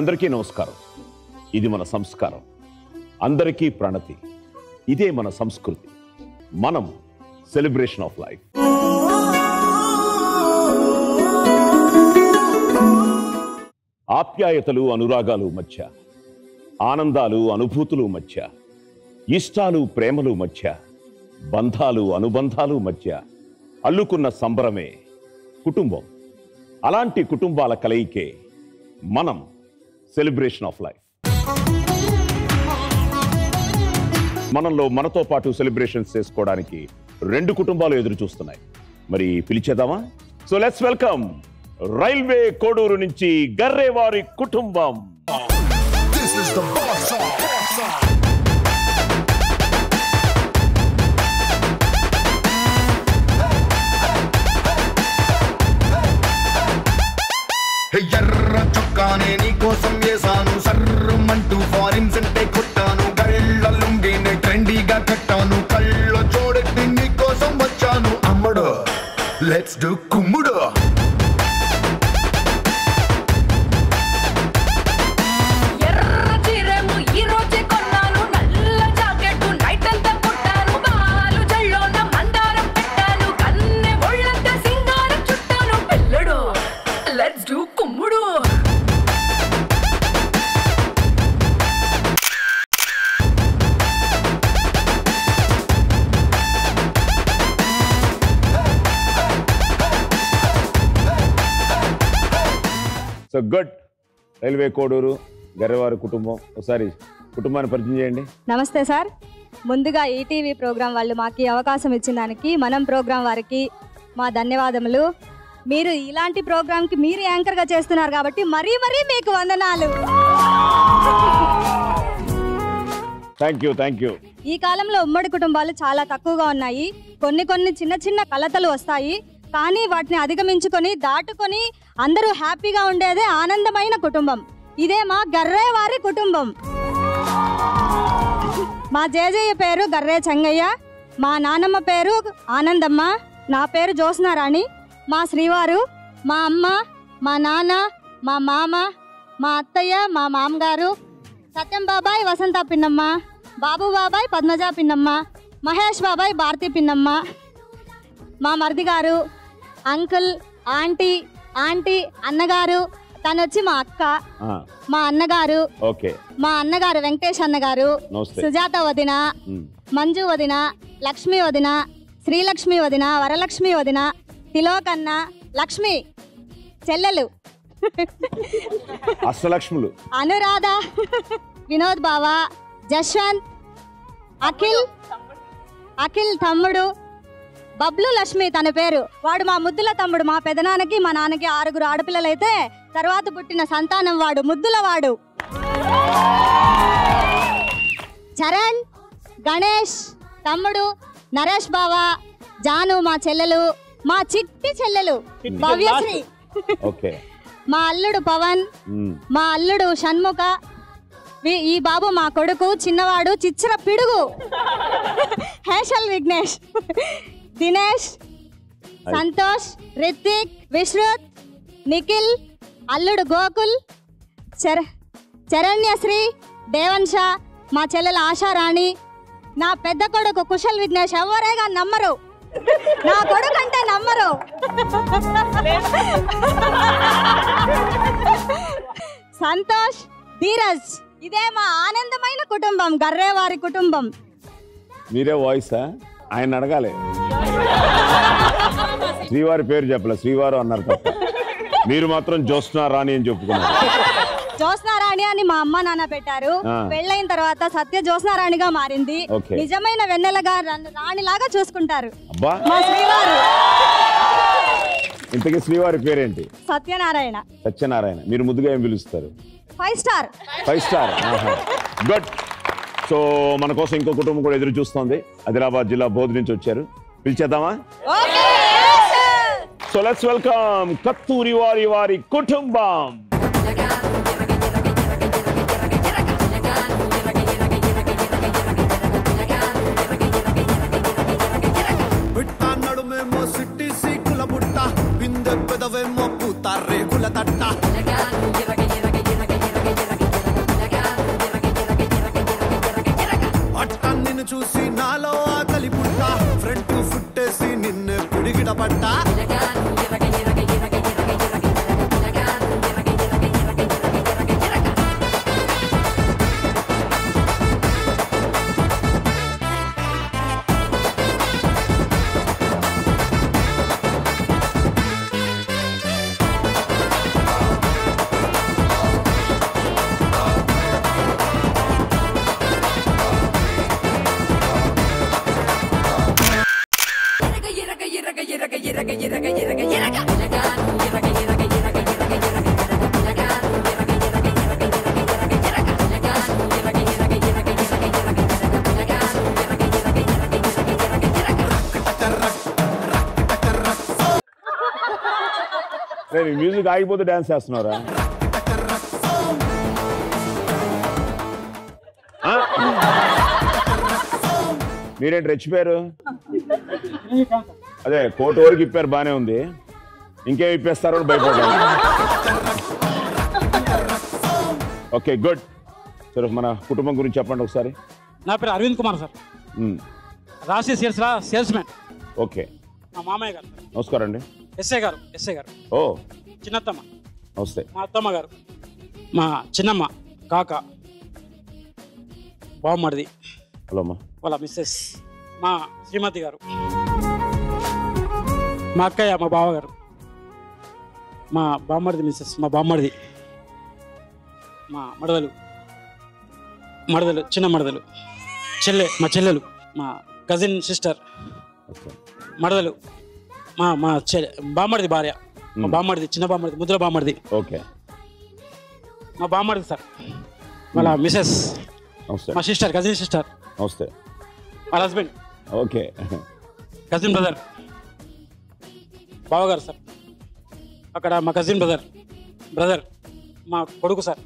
అందరికీ నమస్కారం ఇది మన సంస్కారం అందరికీ ప్రణతి ఇదే మన సంస్కృతి మనం సెలబ్రేషన్ ఆఫ్ లైఫ్ ఆప్యాయతలు అనురాగాలు మధ్య ఆనందాలు అనుభూతులు మధ్య ఇష్టాలు ప్రేమలు మధ్య బంధాలు అనుబంధాలు మధ్య అల్లుకున్న సంబరమే కుటుంబం అలాంటి కుటుంబాల కలయికే మనం సెలబ్రేషన్ ఆఫ్ లైఫ్ మనంలో మనతో పాటు సెలబ్రేషన్స్ చేసుకోవడానికి రెండు కుటుంబాలు ఎదురు చూస్తున్నాయి మరి పిలిచేద్దామా so let's welcome Railway Koduru నుంచి గర్రేవారి కుటుంబం This is the boss song. హే, ఎర్ర చొక్కానే నీకోసం వేసాను సర్రమంటూ ఫారిన్స్ అంటే కొట్టాను కళ్ళ లుంగిని ట్రెండీగా కట్టాను కళ్ళ చూడెత్తి నీకోసం వచ్చాను అమ్మడు లెట్స్ డు కుమ్ముడు ఎర్ర చీరేమో ఈ రోజే కొన్నాను నల్ల జాకెట్ నైట్ అంతా కుట్టాను బాలు జల్లోన మందారం పెట్టాను కన్నె ఒళ్ళంతా సింగారం చుట్టాను పిల్లడు లెట్స్ డూ కుమ్ముడు సో గుడ్ రైల్వే కోడూరు గర్రవారి కుటుంబం ఒకసారి కుటుంబాన్ని పరిచయం చేయండి నమస్తే సార్ ముందుగా ఈటీవీ ప్రోగ్రాం వాళ్ళు మాకు ఈ అవకాశం ఇచ్చిన దానికి మనం ప్రోగ్రాం వారికి మా ధన్యవాదములు మీరు ఇలాంటి ప్రోగ్రాంకి మీరు యాంకర్గా చేస్తున్నారు కాబట్టి మరీ మరీ మీకు వందనాలు థ్యాంక్ యూ థ్యాంక్ యూ ఈ కాలంలో ఉమ్మడి కుటుంబాలు చాలా తక్కువగా ఉన్నాయి కొన్ని కొన్ని చిన్న చిన్న కలతలు వస్తాయి కానీ వాటిని అధిగమించుకొని దాటుకొని అందరూ హ్యాపీగా ఉండేదే ఆనందమైన కుటుంబం ఇదే మా గర్రే వారి కుటుంబం మా జేజయ్య పేరు గర్రే చెంగయ్య మా నానమ్మ పేరు ఆనందమ్మ నా పేరు జ్యోత్స్నారాణి మా శ్రీవారు మా అమ్మ మా నాన్న మా మామ మా అత్తయ్య మా మామగారు సత్యం బాబాయ్ వసంత పిన్నమ్మ బాబు బాబాయ్ పద్మజ పిన్నమ్మ మహేష్ బాబాయ్ భారతి పిన్నమ్మ మా మరిది గారు అంకుల్ ఆంటీ ఆంటీ అన్నగారు తను వచ్చి మా అక్క మా అన్నగారు ఓకే మా అన్నగారు వెంకటేష్ అన్నగారు నమస్తే సుజాత వదిన మ్, మంజు వదిన లక్ష్మి వదిన శ్రీలక్ష్మి వదిన వరలక్ష్మి వదిన తిలోకన్న లక్ష్మి చెల్లెలు అష్టలక్ష్ములు అనురాధ వినోద్ బావ జశ్వంత్ అఖిల్ అఖిల్ తమ్ముడు బబ్లు లక్ష్మి తన పేరు వాడు మా ముద్దుల తమ్ముడు మా పెదనాన్నకి మా నాన్నకి ఆరుగురు ఆడపిల్లలైతే తర్వాత పుట్టిన సంతానం వాడు ముద్దుల వాడు చరణ్ గణేష్ తమ్ముడు నరేష్ బావ జాను మా చెల్లెలు మా చిట్టి చెల్లెలు భవ్యశ్రీ ఓకే మా అల్లుడు పవన్ మ్, మా అల్లుడు షణ్ముఖ వి- ఈ బాబు మా కొడుకు చిన్నవాడు చిచ్చర పిడుగు హేషల్ విఘ్నేష్ దినేష్ సంతోష్ రిత్విక్ విశ్రుత్ నిఖిల్ అల్లుడు గోకుల్ చర చరణ్యశ్రీ దేవన్ష మా చెల్లెల ఆశారాణి నా పెద్ద కొడుకు కుశల్ విఘ్నేష్ ఎవరేగా నమ్మరు నా కొడుకు అంటే నమ్మరు సంతోష్ ధీరజ్ ఇదే మా ఆనందమైన కుటుంబం గర్రేవారి కుటుంబం మీరే వాయిసా ఆయన అడగాలి శ్రీవారి పేరు చెప్పలే శ్రీవారు అన్నారు తప్ప మీరు మాత్రం జ్యోత్స్నా రాణి అని చెప్పుకున్నారు జ్యోత్స్నారాణి అని మా అమ్మ నాన్న పెట్టారు ఆ. పెళ్ళైన తర్వాత సత్య జ్యోత్స్నారాణిగా మారింది ఓకే. నిజమైన వెన్నెలగా రన్- రాణిలాగా చూసుకుంటారు అబ్బా మా శ్రీవారు ఇంతకీ శ్రీవారి పేరేంటి సత్యనారాయణ సత్యనారాయణ మీరు ముద్దుగా ఏం పిలుస్తారు five star five star good so మన కోసం ఇంకో కుటుంబం కూడా ఎదురు చూస్తోంది ఆదిలాబాద్ జిల్లా బోధ్ నుంచి వచ్చారు పిలిచేద్దామా సో లెట్స్ వెల్కమ్ కత్తూరి వారి వారి కుటుంబం బిట్ట నడుమేమో సిట్టి సీకుల బుట్ట బిందె పెదవేమో పూత రేకుల తట్ట చూసి నాలో ఆకలి పుట్ట ఫ్రంట్ ఫుట్టేసి నిన్ను పిడిగిట పట్టా నేను మ్యూజిక్ ఆగిపోతే డాన్స్ చేస్తున్నారా ఆ? మీరేంటి రెచ్చిపోయారు అదే కోటి వరకు ఇప్పారు బానే ఉంది ఇంకేం ఇప్పేస్తారో అని భయపడ్డాను ఓకే గుడ్ సరే మన కుటుంబం గురించి చెప్పండి ఒకసారి నా పేరు అరవింద్ కుమార్ సార్ మ్మ్. రాశి సేల్స్లా సేల్స్ మ్యాన్ ఓకే మా మామయ్య గారు నమస్కారం అండి ఎస్ఐ గారు ఎస్ఐ గారు ఓ చిన్నత్తమ్మ నమస్తే మా అత్తమ్మ గారు మా చిన్నమ్మ కాక బామ్మడిది హలో అమ్మా వాళ్ళ మిస్సెస్ మా శ్రీమతి గారు మా అక్కయ్య మా బావగారు మా బామ్మడిది మిస్సెస్ మా బామ్మడిది మా మడదలు మడదలు చిన్న మడదలు చెల్లె మా చెల్లెలు మా కజిన్ సిస్టర్ ఓకే మడదలు మా మా చె బామ్మడిది భార్య మా బామ్మడిది చిన్న బామ్మడిది ముద్ర బామ్మడిది ఓకే మా బామ్మడిది సార్ వాళ్ళ మిసెస్ నమస్తే మా సిస్టర్ కజిన్ సిస్టర్ నమస్తే వాళ్ళ హస్బెండ్ ఓకే కజిన్ బ్రదర్ బావగారు సార్ అక్కడ మా కజిన్ బ్రదర్ బ్రదర్ మా కొడుకు సార్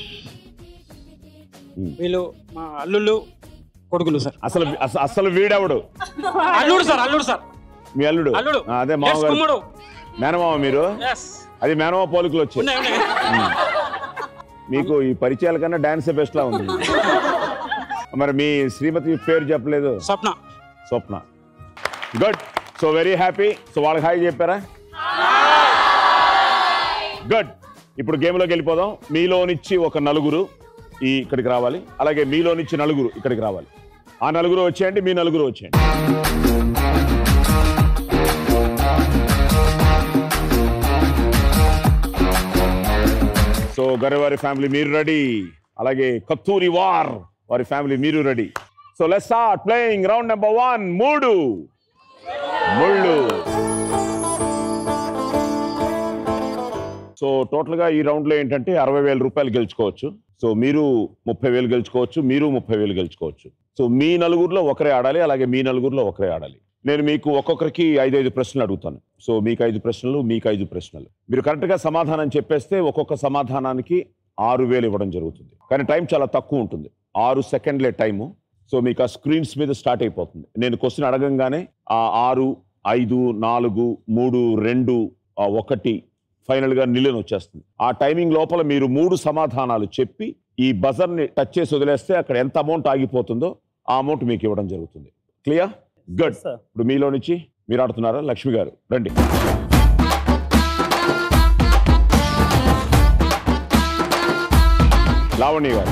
Hmm. వీళ్ళు మా అల్లుళ్ళు కొడుకులు సార్ అసలు అస- అసలు వీడెవడు అల్లుడు సార్ అల్లుడు సార్ మీ అల్లుడు అల్లుడు ఆ, అదే Yes, మామగారు కుమ్ముడు మేనమామ మీరు ఎస్ అది మేనమామ పోలికలు వచ్చాయి ఉన్నాయి ఉన్నాయి మీకు ఈ పరిచయాల కన్నా డాన్స్ బెస్ట్ లా ఉంది మరి మీ శ్రీమతి పేరు చెప్పలేదు Swapna Swapna good so very happy so వాళ్ళకి హాయ్ చెప్పారా గుడ్ ఇప్పుడు గేమ్లోకి వెళ్ళిపోదాం మీలోనిచ్చి ఒక నలుగురు ఈ ఇక్కడికి రావాలి అలాగే మీలోనిచ్చి నలుగురు ఇక్కడికి రావాలి ఆ నలుగురు వచ్చేయండి మీ నలుగురు వచ్చేయండి సో గరవారి ఫ్యామిలీ మీరు రెడీ అలాగే కత్తూరి వార్ వారి ఫ్యామిలీ మీరు ready so let's start playing round number one మూడు ముళ్ళు సో టోటల్ గా ఈ రౌండ్ లో ఏంటంటే అరవై వేల రూపాయలు గెలుచుకోవచ్చు సో మీరు ముప్పై వేలు గెలుచుకోవచ్చు మీరు ముప్పై వేలు గెలుచుకోవచ్చు సో మీ నలుగురిలో ఒకరే ఆడాలి అలాగే మీ నలుగురిలో ఒకరే ఆడాలి నేను మీకు ఒక్కొక్కరికి ఐదు ఐదు ప్రశ్నలు అడుగుతాను సో మీకు ఐదు ప్రశ్నలు మీకు ఐదు ప్రశ్నలు మీరు కరెక్ట్ గా సమాధానం చెప్పేస్తే ఒక్కొక్క సమాధానానికి ఆరు వేలు ఇవ్వడం జరుగుతుంది కానీ టైం చాలా తక్కువ ఉంటుంది ఆరు సెకండ్లే టైము సో మీకు ఆ స్క్రీన్స్ మీద స్టార్ట్ అయిపోతుంది నేను క్వశ్చన్ అడగంగానే ఆ ఆరు ఐదు నాలుగు మూడు రెండు ఆ ఒకటి ఫైనల్ గా నిలన్ వచ్చేస్తుంది ఆ టైమింగ్ లోపల మీరు మూడు సమాధానాలు చెప్పి ఈ బజర్ ని టచ్ చేసి వదిలేస్తే అక్కడ ఎంత అమౌంట్ ఆగిపోతుందో ఆ అమౌంట్ మీకు ఇవ్వడం జరుగుతుంది క్లియర్ గుడ్ ఇప్పుడు మీలో నుంచి మీరు ఆడుతున్నారా లక్ష్మి గారు రండి లావణ్య గారు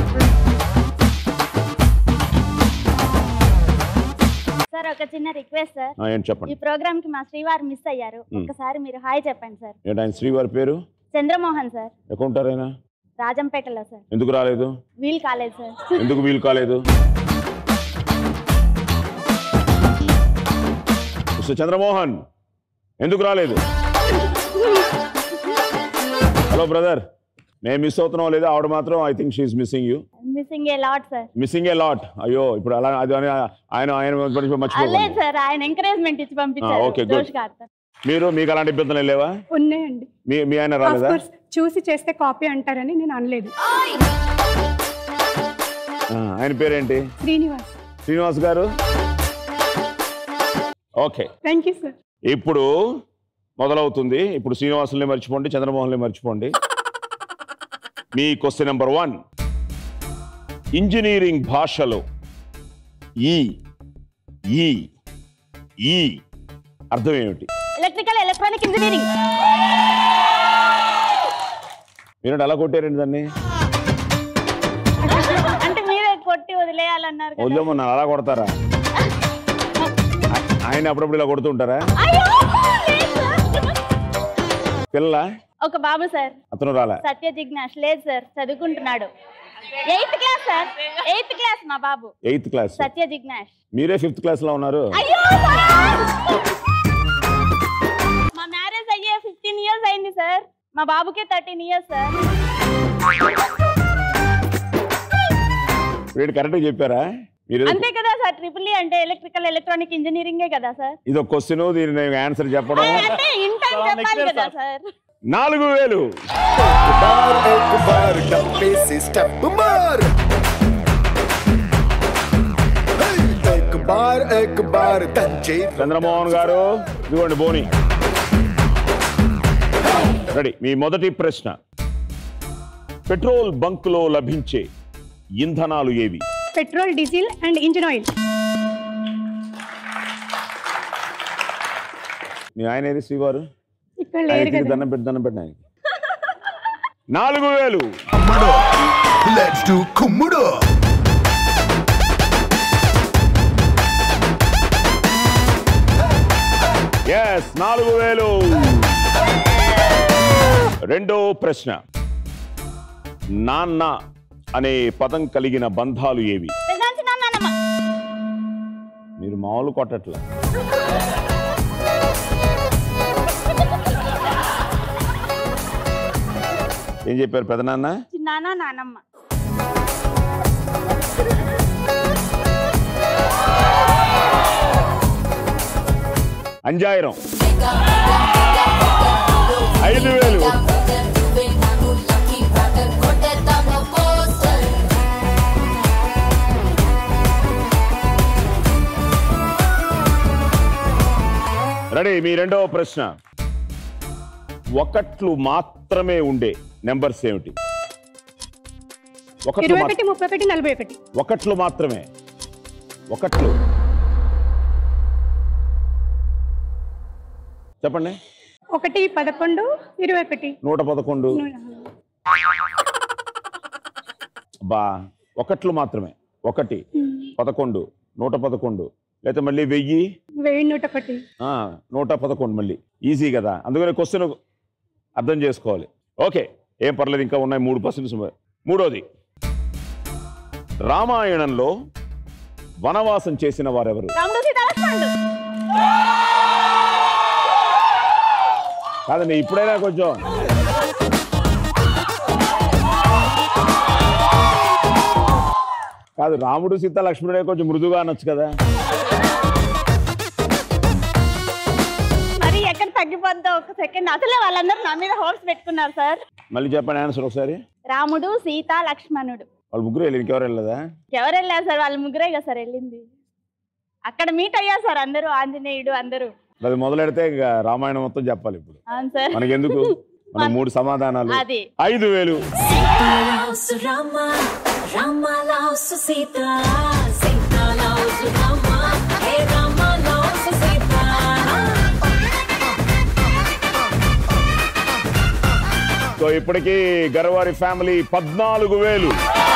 సార్ ఒక చిన్న రిక్వెస్ట్ సార్ ఆ, ఏంటి ఈ చెప్పండి ప్రోగ్రామ్ కి మా శ్రీవారు మిస్ అయ్యారు మ్. ఒక్కసారి మీరు హాయ్ చెప్పండి సార్ ఏంటి ఆయన శ్రీవారి పేరు చంద్రమోహన్ సార్ ఎక్కడుంటారు ఆయన రాజంపేటలో సార్ ఎందుకు రాలేదు వీల్ కాలేదు సార్ ఎందుకు వీలు కాలేదు మిస్టర్ చంద్రమోహన్ ఎందుకు రాలేదు హలో బ్రదర్ నేను మిస్ అవుతున్నావు లేదా ఆవిడ మాత్రం I think she missing you missing a lot sir missing a lot అయ్యో ఇప్పుడు అలా అది అని ఆయన ఆయన గురించి లేదు మర్చిపోకండి సార్ ఆయన ఎంకరేజ్మెంట్ ఇచ్చి పంపించారు Ah, okay, good. జోష్ గారు సార్ మీరు మీకు అలాంటి ఇబ్బందులు లేవా ఉన్నాయండి మీ మీ ఆయన ఆఫ్ రాలేదా కోర్స్ చూసి చేస్తే కాపీ అంటారని నేను అనలేదు ఆ, ఆయన పేరేంటి శ్రీనివాస్ శ్రీనివాస్ గారు ఓకే థ్యాంక్ యూ సార్ ఇప్పుడు మొదలవుతుంది ఇప్పుడు శ్రీనివాసుల్ని మర్చిపోండి చంద్రమోహన్ని మర్చిపోండి మీ క్వశ్చన్ నెంబర్ వన్ ఇంజనీరింగ్ భాషలో ఈ ఈ ఈ అర్థం ఏమిటి ఎలక్ట్రికల్ ఎలక్ట్రానిక్ ఇంజనీరింగ్ మీరు అలా కొట్టారండి దాన్ని అంటే మీరే కొట్టి వదిలేయాలన్నారు కదా. వదిలేమో అలా కొడతారా ఆ- ఆయన అప్పుడప్పుడు ఇలా కొడుతుంటారా అయ్యో, లేదు సార్. పిల్ల ఒక బాబు సార్ అతను రాలే సత్య జిజ్ఞాస్ లేదు సార్ చదువుకుంటున్నాడు eighth class sir eighth class మా బాబు ఎయిత్ క్లాస్ సత్య జిజ్ఞాస్ మీరే ఫిఫ్త్ క్లాస్ లో ఉన్నారు అయ్యో సార్! మా మ్యారేజ్ అయ్యే ఫిఫ్టీన్ ఇయర్స్ అయింది సార్ మా బాబుకే థర్టీన్ ఇయర్స్ సార్ వీడు కరెక్ట్ చెప్పారా మీరు అంతే కదా సార్ ట్రిపుల్ ఈ అంటే ఎలక్ట్రికల్ ఎలక్ట్రానిక్ ఇంజనీరింగే కదా సార్ ఇది ఒక క్వశ్చన్ దీని ఆన్సర్ చెప్పడం అంటే ఇన్ టైం చెప్పాలి కదా సార్ నాలుగు వేలు बार एक बार डब्बे से स्टेप मार हे, एक बार एक बार తంచే చంద్రమోహన్ గారు ఇదిగోండి బోని రెడీ మీ మొదటి ప్రశ్న పెట్రోల్ బంక్ లో లభించే ఇంధనాలు ఏవి petrol diesel and engine oil మీ ఆయన ఏది శ్రీవారు ఇక్కడ లేరు ఆయనకి కదా దండం పెట్టి దండం పెట్టి ఆయనకి నాలుగు వేలు కుమ్ముడు లెట్స్ డు కుమ్ముడు ఎస్ నాలుగు వేలు రెండో ప్రశ్న నాన్న అనే పదం కలిగిన బంధాలు ఏవి పెదాంచి నాన్నమ్మ మీరు మామూలు కొట్టట్లే ఏం చెప్పారు పెదనాన్న చిన్నాన్న నానమ్మ అంజాయిరం ఐదు వేలు రెడీ మీ రెండవ ప్రశ్న ఒకట్లు మాత్రమే ఉండే నెంబర్స్ ఏమిటి ఒకట్లు ఇరవై మా- ఒకటి ముప్పై ఒకటి నలభై ఒకటి ఒకట్లు మాత్రమే ఒకట్లు చెప్పండి ఒకటి పదకొండు ఇరవై ఒకటి నూట పదకొండు బా ఒకట్లు మాత్రమే ఒకటి పదకొండు నూట పదకొండు లేకపోతే మళ్ళీ వెయ్యి వెయ్యి నూట ఒకటి ఆ, నూట పదకొండు మళ్ళీ ఈజీ కదా అందుకనే క్వశ్చన్ అర్థం చేసుకోవాలి ఓకే ఏం పర్లేదు ఇంకా ఉన్నాయి మూడు పర్సెంట్స్ మూడోది రామాయణంలో వనవాసం చేసిన వారెవరు రాముడు సీత లక్ష్మణుడు కాదండి ఇప్పుడైనా కొంచెం కాదు రాముడు సీత లక్ష్మణుడే కొంచెం మృదుగా అనొచ్చు కదా మరి ఎక్కడ తగ్గిపోద్దో ఒక సెకండ్ అసలే వాళ్ళందరూ నా మీద హోప్స్ పెట్టుకున్నారు సార్ మళ్ళీ చెప్పండి ఆన్సర్ ఒకసారి రాముడు సీత లక్ష్మణుడు వాళ్ళు ముగ్గురు వెళ్ళి ఇంకెవరు వెళ్ళదా ఎవరు వెళ్ళారు సార్ వాళ్ళ ముగ్గురే కదా సార్ వెళ్ళింది అక్కడ మీట్ అయ్యారు సార్ అందరూ ఆంజనేయుడు అందరూ అది మొదలెడితే ఇక రామాయణం మొత్తం చెప్పాలి ఇప్పుడు అవును సార్ మనకెందుకు మన మూడు సమాధానాలు అది ఐదు వేలు Laos Rama, Rama Laos Sita, Sita Laos Rama, Hey Rama Laos Sita. So ఇప్పటికీ గరవారి ఫ్యామిలీ పద్నాలుగు వేలు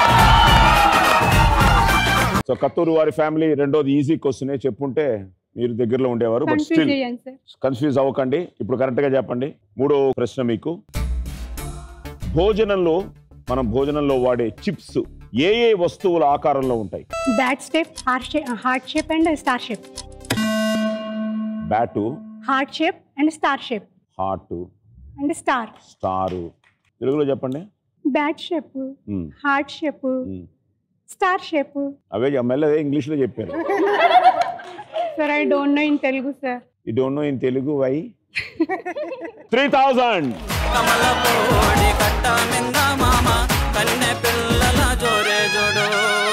సో కత్తూరు వారి ఫ్యామిలీ రెండోది ఈజీ క్వశ్చన్ చెప్పుంటే మీరు దగ్గరలో ఉండేవారు బట్ కన్ఫ్యూజ్ స్టిల్ అయ్యాను సార్ కన్ఫ్యూజ్ అవ్వకండి ఇప్పుడు కరెక్ట్ గా చెప్పండి మూడో ప్రశ్న మీకు భోజనంలో మనం భోజనంలో వాడే చిప్స్ ఏ ఏ వస్తువుల ఆకారంలో ఉంటాయి bat step heart shape heart shape and star shape bat heart shape and star shape heart and star star తెలుగులో చెప్పండి bat shape hmm. Heart shape hmm. Star shape అవే మెల్లదే ఇంగ్లీష్లో చెప్పారు sir I don't know in Telugu sir you don't know in Telugu why three thousand కమలపోడి కట్ట మింద మామ కన్నె పిల్లల జోరే జోడు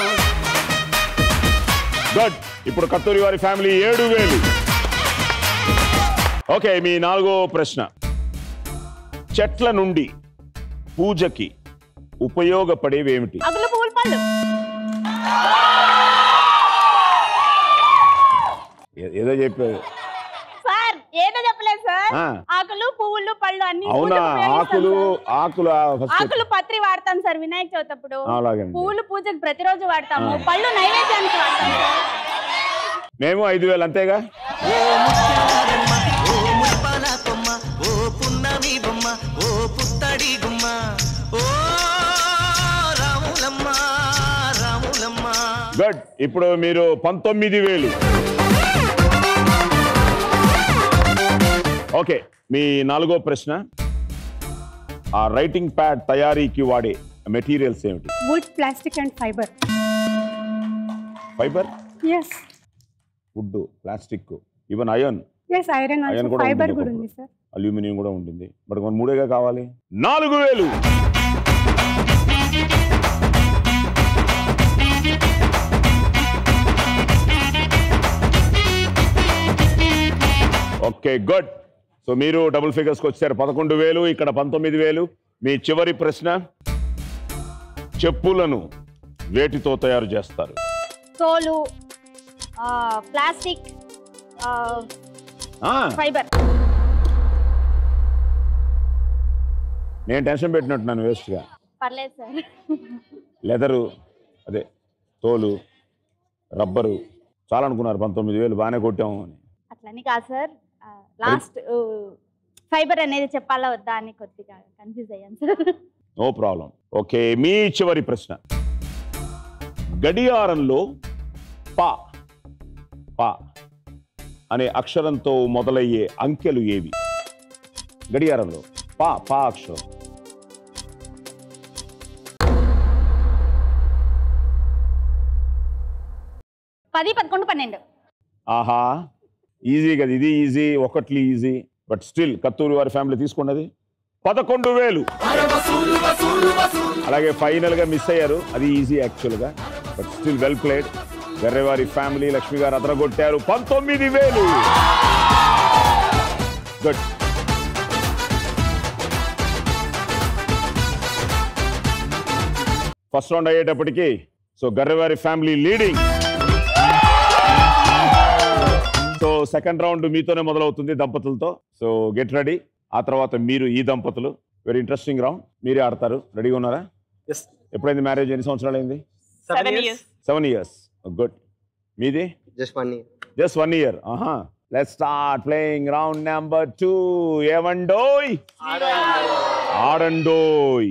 గుడ్ ఇప్పుడు కత్తూరి వారి ఫ్యామిలీ ఏడు వేలు ఓకే మీ నాలుగో ప్రశ్న చెట్ల నుండి పూజకి ఉపయోగపడేవేమిటి అగులు పువ్వుల పళ్ళు ఏదో చెప్పేది సార్ ఏదో చెప్పలేదు సార్ ఆ. ఆకులు పువ్వులు పళ్ళు అన్ని అవునా పూజకు ఉపయోగిస్తాం ఆకులు సార్. ఆకులు ఫస్ట్ ఆకులు పత్రి వాడతాం సార్ వినాయక చవితి అప్పుడు అలాగండి పువ్వులు పూజకు ప్రతిరోజు వాడతాము ఆ. పళ్ళు నైవేద్యానికి వాడతాం సార్ మేము ఐదు వేలు అంతేగా ఓ పున్నమి బొమ్మ ఓ పుత్తడి గుమ్మ ఓ రాములమ్మ రాములమ్మ గుడ్ ఇప్పుడు మీరు పంతొమ్మిది వేలు ఓకే మీ నాలుగో ప్రశ్న ఆ రైటింగ్ ప్యాడ్ తయారీకి వాడే మెటీరియల్స్ ఏమిటి wood plastic and fibre fibre yes wood plastic even iron yes iron Iron also కూడా ఫైబర్ ఉంటుంది కూడా ఒకప్పుడు. ఉంది సార్ అల్యూమినియం కూడా ఉంటుంది బట్ మన మూడేగా కావాలి నాలుగు వేలు ఓకే గుడ్ సో మీరు డబుల్ ఫిగర్స్కి వచ్చారు పదకొండు వేలు ఇక్కడ పంతొమ్మిది వేలు మీ చివరి ప్రశ్న చెప్పులను వేటితో తయారు చేస్తారు తోలు ఆ, ప్లాస్టిక్ ఆ, ఆ, ఫైబర్ నేను టెన్షన్ పెట్టినట్టున్నాను వేస్ట్గా పర్లేదు సార్ లెదరు అదే తోలు రబ్బరు చాలా అనుకున్నారు పంతొమ్మిది వేలు బాగానే కొట్టాము అని అట్లని కాదు సార్ లాస్ట్ ఫైబర్ అనేది చెప్పాలా వద్దా అని కొద్దిగా కన్ఫ్యూజ్ అయ్యాను సార్ నో ప్రాబ్లం ఓకే మీ చివరి ప్రశ్న గడియారంలో పా పా అనే అక్షరంతో మొదలయ్యే అంకెలు ఏవి గడియారంలో పా పా అక్షరం పది పదకొండు పన్నెండు ఆహా ఈజీ కదా ఇది ఈజీ ఒకట్లు ఈజీ బట్ స్టిల్ కత్తూరి వారి ఫ్యామిలీ తీసుకున్నది పదకొండు వేలు అలాగే ఫైనల్ గా మిస్ అయ్యారు అది ఈజీ యాక్చువల్ గా బట్ స్టిల్ వెల్ ప్లేడ్ గర్రెవారి ఫ్యామిలీ లక్ష్మి గారు అదరగొట్టారు పంతొమ్మిది వేలు గుడ్ ఫస్ట్ రౌండ్ అయ్యేటప్పటికి సో గర్రెవారి family leading so second round మీతోనే మొదలవుతుంది దంపతులతో సో గెట్ రెడీ ఆ తర్వాత మీరు ఈ దంపతులు వెరీ ఇంట్రెస్టింగ్ రౌండ్ మీరే ఆడతారు రెడీగా ఉన్నారా ఎప్పుడైంది మ్యారేజ్ ఎన్ని సంవత్సరాలు అయింది Seven years. Seven years good మీది just one year just one year ఆహా let start playing round number two ఏమండోయ్ ఆడండోయ్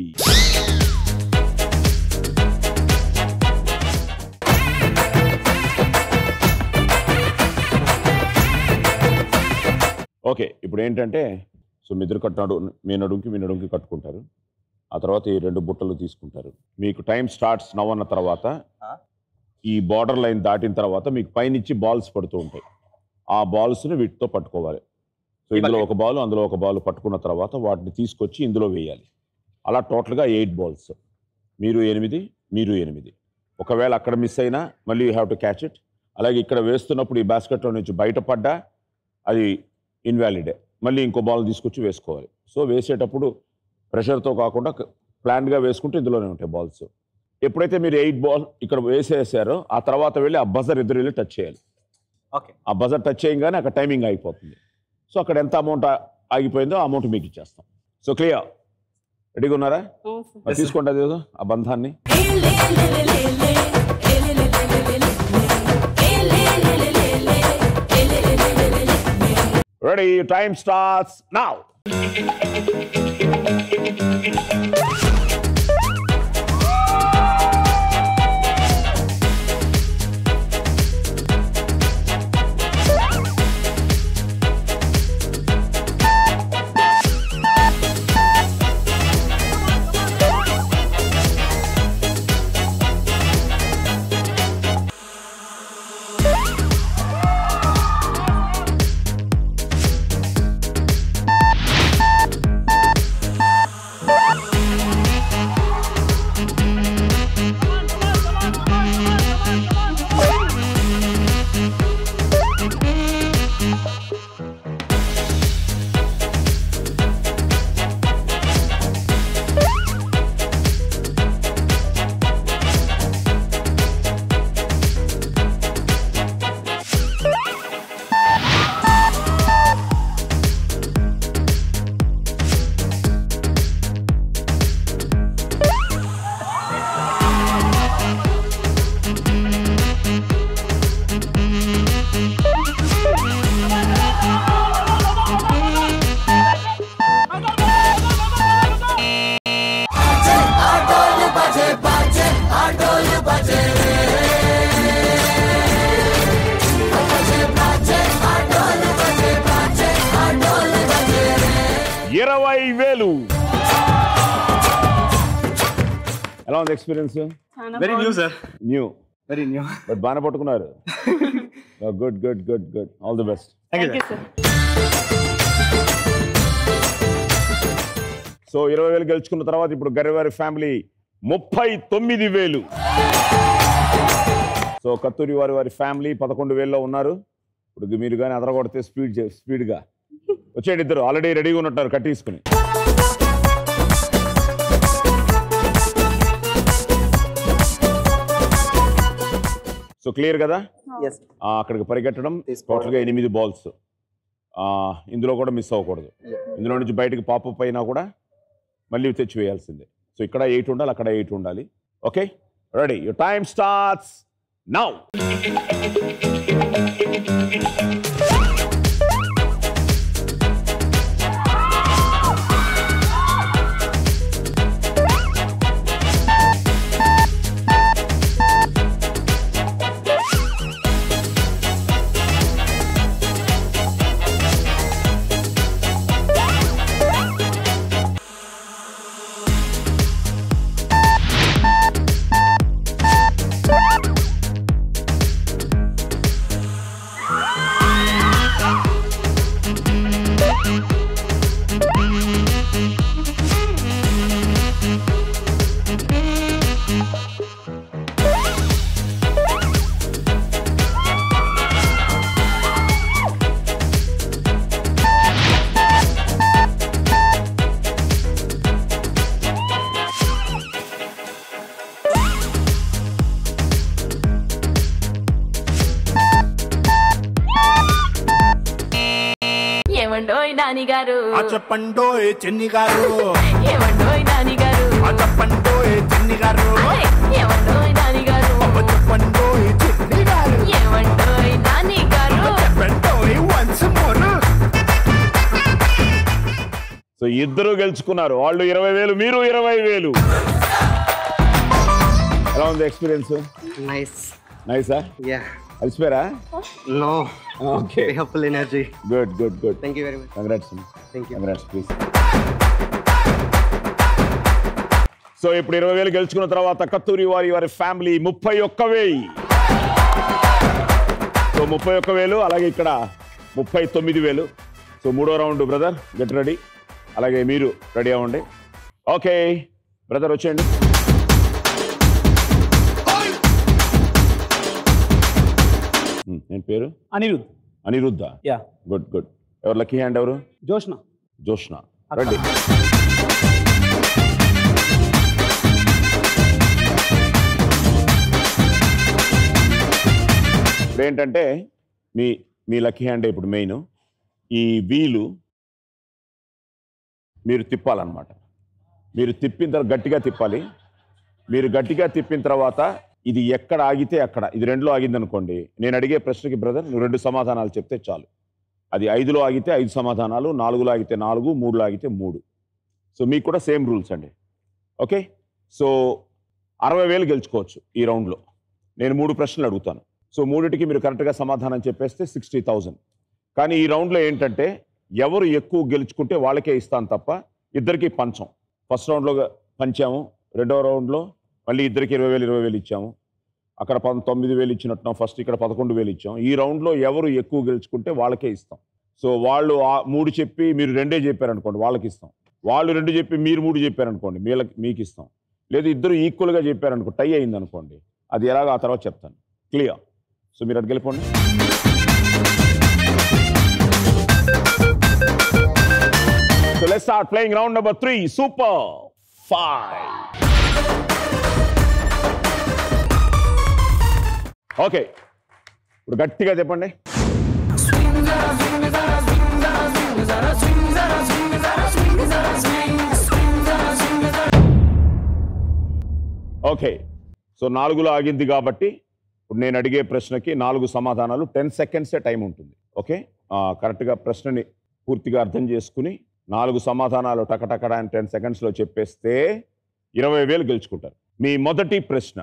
ఓకే ఇప్పుడు ఏంటంటే సో మీ ఇద్దరు కట్టినాడు మీ నడుంకి మీ నడుంకి కట్టుకుంటారు ఆ తర్వాత ఈ రెండు బుట్టలు తీసుకుంటారు మీకు టైం స్టార్ట్స్ నవ్వన్న తర్వాత ఈ బార్డర్ లైన్ దాటిన తర్వాత మీకు పైనుంచి బాల్స్ పడుతూ ఉంటాయి ఆ బాల్స్ని వీటితో పట్టుకోవాలి సో ఇందులో ఒక బాల్ అందులో ఒక బాల్ పట్టుకున్న తర్వాత వాటిని తీసుకొచ్చి ఇందులో వేయాలి అలా టోటల్గా ఎయిట్ బాల్స్ మీరు ఎనిమిది మీరు ఎనిమిది ఒకవేళ అక్కడ మిస్ అయినా మళ్ళీ you have to catch it అలాగే ఇక్కడ వేస్తున్నప్పుడు ఈ బాస్కెట్లో నుంచి బయటపడ్డా అది ఇన్వాలిడే మళ్ళీ ఇంకో బాల్ తీసుకొచ్చి వేసుకోవాలి సో వేసేటప్పుడు ప్రెషర్తో కాకుండా ప్లాన్గా వేసుకుంటే ఇందులోనే ఉంటాయి బాల్స్ ఎప్పుడైతే మీరు ఎయిట్ బాల్ ఇక్కడ వేసేసారో ఆ తర్వాత వెళ్ళి ఆ బజర్ ఎదురు వెళ్ళి టచ్ చేయాలి ఓకే ఆ బజర్ టచ్ చేయగానే అక్కడ టైమింగ్ అయిపోతుంది సో అక్కడ ఎంత అమౌంట్ ఆగిపోయిందో ఆ అమౌంట్ మీకు ఇచ్చేస్తాం సో క్లియర్ రెడీగా ఉన్నారా మరి తీసుకోండి అది ఏదో, ఆ బంధాన్ని రెడీ టైం స్టార్ట్స్ నౌ ఇరవై వేలు ఎలా ఉంది experience very new sir new very new but బాగానే పట్టుకున్నారు good good good good all the best thank you sir so ఇరవై వేలు గెలుచుకున్న తర్వాత ఇప్పుడు గరివారి ఫ్యామిలీ ముప్పై తొమ్మిది వేలు సో కత్తూరి వారి వారి ఫ్యామిలీ పదకొండు వేలలో ఉన్నారు ఇప్పుడు మీరు కానీ అదరగొడితే స్పీడ్ స్పీడ్గా వచ్చేయండి ఇద్దరు ఆల్రెడీ రెడీగా ఉన్నట్టారు కట్టేసుకుని సో క్లియర్ కదా ఎస్ ఆ, అక్కడికి పరిగెట్టడం టోటల్గా ఎనిమిది బాల్స్ ఇందులో కూడా మిస్ అవ్వకూడదు ఇందులో నుంచి బయటకు పాపప్ అయినా కూడా మళ్ళీ తెచ్చి వేయాల్సిందే సో ఇక్కడ ఎయిట్ ఉండాలి అక్కడ ఎయిట్ ఉండాలి okay ready you time starts now ఏమండోయ్ నాని గారు చెప్పండో చెన్ని గారు ఏమండోయ్ నాని గారు చెప్పండో చెన్ని గారు ఏమండోయ్ నాని గారు చెప్పండో చెన్ని గారు ఏమండోయ్ నాని గారు చెప్పండో వన్స్ మోర్ సో ఇద్దరు గెలుచుకున్నారు వాళ్ళు ఇరవై వేలు మీరు ఇరవై వేలు ఎలా ఉంది ఎక్స్పీరియన్స్ నైస్ నైసా యా అలసిపోయారా no okay full energy good good good thank you very much congrats thank you congrats please so ఇప్పుడు ఇరవై వేలు గెలుచుకున్న తర్వాత కత్తూరి వారి వారి ఫ్యామిలీ ముప్పై ఒక్క వెయ్యి సో ముప్పై ఒక్క వేలు అలాగే ఇక్కడ ముప్పై తొమ్మిది వేలు సో మూడో రౌండ్ బ్రదర్ గెట్ రెడీ అలాగే మీరు రెడీ అవ్వండి ఓకే బ్రదర్ వచ్చేయండి Hmm, నేను పేరు Anirudh Aniruddha yeah good good ఎవరు లక్కీ హ్యాండ్ ఎవరు జోష్న జోష్న రండి ఇప్పుడు ఏంటంటే మీ మీ లక్కీ హ్యాండ్ ఇప్పుడు మెయిన్ ఈ వీలు మీరు తిప్పాలన్నమాట మీరు తిప్పిన తర్వాత గట్టిగా తిప్పాలి మీరు గట్టిగా తిప్పిన తర్వాత ఇది ఎక్కడ ఆగితే అక్కడ ఇది రెండులో ఆగింది అనుకోండి నేను అడిగే ప్రశ్నకి బ్రదర్ నువ్వు రెండు సమాధానాలు చెప్తే చాలు అది ఐదులో ఆగితే ఐదు సమాధానాలు నాలుగులో ఆగితే నాలుగు మూడులో ఆగితే మూడు సో మీకు కూడా సేమ్ రూల్స్ అండి ఓకే సో అరవై వేలు గెలుచుకోవచ్చు ఈ రౌండ్లో నేను మూడు ప్రశ్నలు అడుగుతాను సో మూడిటికి మీరు కరెక్ట్గా సమాధానం చెప్పేస్తే సిక్స్టీ థౌజండ్ కానీ ఈ రౌండ్లో ఏంటంటే ఎవరు ఎక్కువ గెలుచుకుంటే వాళ్ళకే ఇస్తాను తప్ప ఇద్దరికి పంచం ఫస్ట్ రౌండ్లో పంచాము రెండో రౌండ్లో మళ్ళీ ఇద్దరికి ఇరవై వేలు ఇరవై వేలు ఇచ్చాము అక్కడ పం- తొమ్మిది వేలు ఇచ్చినట్టున్నాం ఫస్ట్ ఇక్కడ పదకొండు వేలు ఇచ్చాం ఈ రౌండ్లో ఎవరు ఎక్కువ గెలుచుకుంటే వాళ్ళకే ఇస్తాం సో వాళ్ళు ఆ మూడు చెప్పి మీరు రెండే చెప్పారనుకోండి వాళ్ళకి ఇస్తాం వాళ్ళు రెండు చెప్పి మీరు మూడు చెప్పారనుకోండి మీళ్ళకి మీకు ఇస్తాం లేదు ఇద్దరు ఈక్వల్గా చెప్పారనుకో టై అయింది అనుకోండి అది ఎలాగో ఆ తర్వాత చెప్తాను క్లియర్ సో మీరు అటు వెళ్ళిపోండి so let's start playing round number three super five okay ఇప్పుడు గట్టిగా చెప్పండి ఓకే సో నాలుగులో ఆగింది కాబట్టి ఇప్పుడు నేను అడిగే ప్రశ్నకి నాలుగు సమాధానాలు టెన్ సెకండ్సే టైం ఉంటుంది ఓకే ఆ, కరెక్ట్గా ప్రశ్నని పూర్తిగా అర్థం చేసుకుని నాలుగు సమాధానాలు టకటకడా అని టెన్ సెకండ్స్లో చెప్పేస్తే ఇరవై వేలు గెలుచుకుంటారు మీ మొదటి ప్రశ్న